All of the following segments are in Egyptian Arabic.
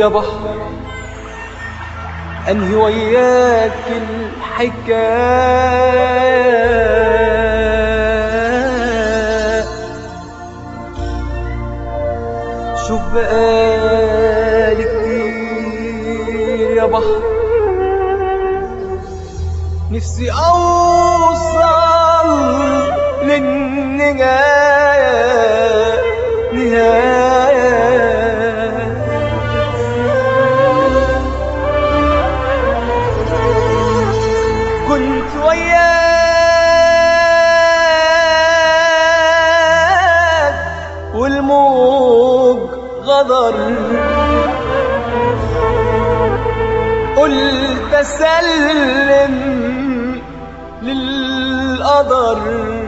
يا بحر أنهي وياك الحكاية شوف بقالي كتير يا بحر نفسي أوصل للنهاية نهاية كنت وياك والموج غدر قلت اسلم للقدر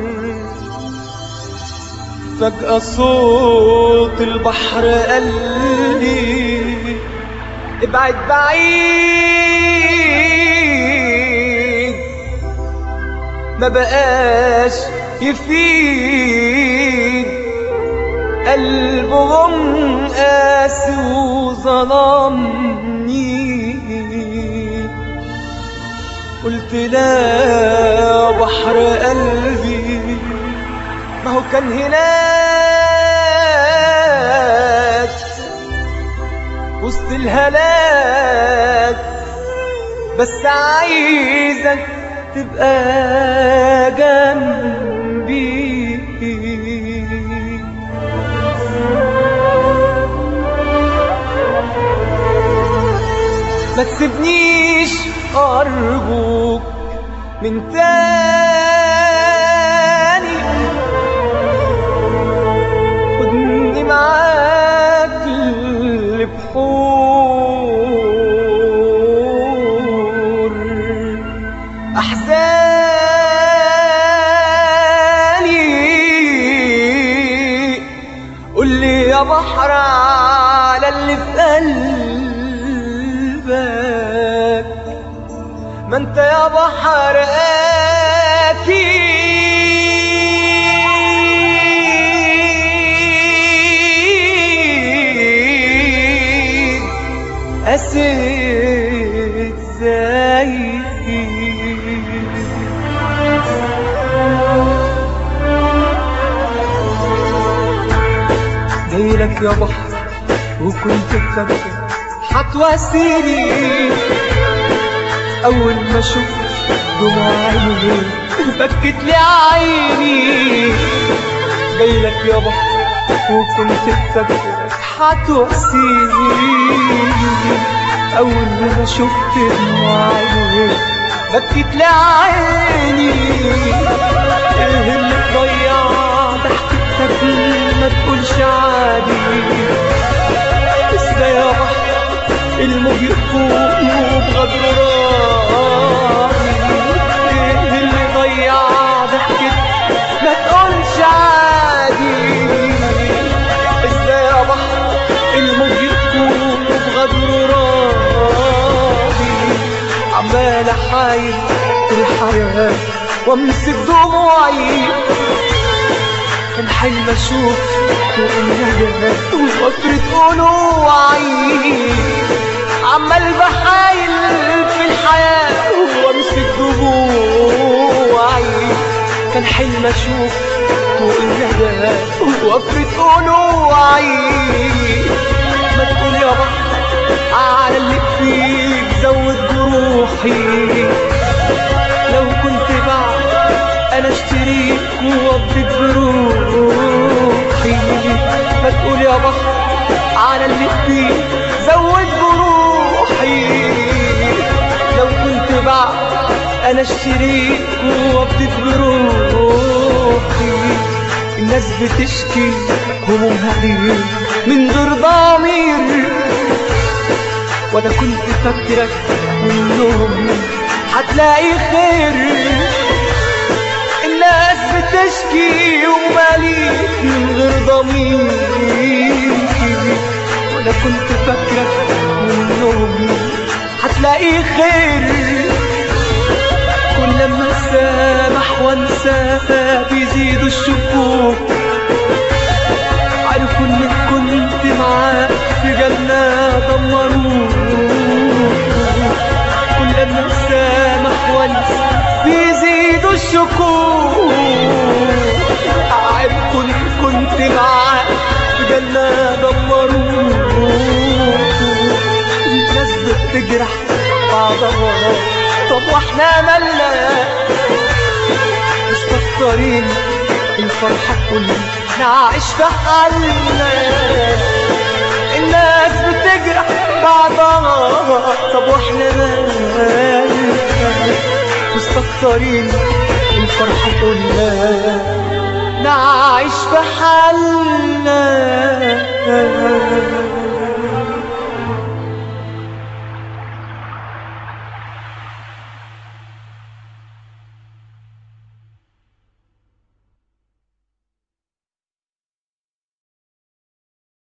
فجأة صوت البحر قال لي ابعد بعيد ما بقاش يفيد قلبهم قاسي وظلمني قلت لا بحر قلبي ما هو كان هناك وسط الهلاك بس عايزك تبقى جنبي ما تسيبنيش أرجوك من تاني خدني معاك البحور أحزاني قول لي يا بحر على اللي في قلبك ما انت يا بحر أكيد قسيت زي جايلك يا بحر وكنت فاكر هتواسيني أول ما شفت دموع عيني بكت لي عيني جايلك يا بحر وكنت فاكرك هتواسيني أول ما شفت دموع عيني بكت لي عيني إيه اللي ضيع ضحكتك ما تقولش عادي لسه يا بحر الموج يفوق بغدر راضي ايه اللي ضيع ضحكت ما تقولش عادي ازاي يا بحر الموج يفوق بغدر راضي عمال احايل الحياة وامسك دموعي كان حلم اشوف فوق النجاة وفكرة قلوعي عمال بحايل في الحياة وامسك دموعي كان حلم اشوف فوق النجاة وفكرة قلوعي ما تقول يا بحر على اللي فيك زود جروحي لو كنت بعد انا اشتريك ووضيت بروحي ما تقول يا بحر على اللي فيك زود بروحي لو كنت بعد انا اشتريك ووضيت بروحي الناس بتشكي همومها ليه من دور ضمير وانا كنت فاكرك منهم هتلاقي خير الناس بتشكي وماليك من غير ضمير وانا كنت فاكرك منهم هتلاقي خير كل ما سامح وانسى بيزيدوا الشكوك عارفوا انك كنت معاه في رجالنا دمروه كل ما نسامح ونس بيزيدوا الشكوك عيب كنت كنت معاه رجالنا دمروه الناس بتجرح بعضها طب واحنا مالنا مستكترين الفرحة كلنا نعيش في حالنا الناس بتجرح بعضها طب واحنا مالنا مستكترين الفرحة كلنا نعيش في حالنا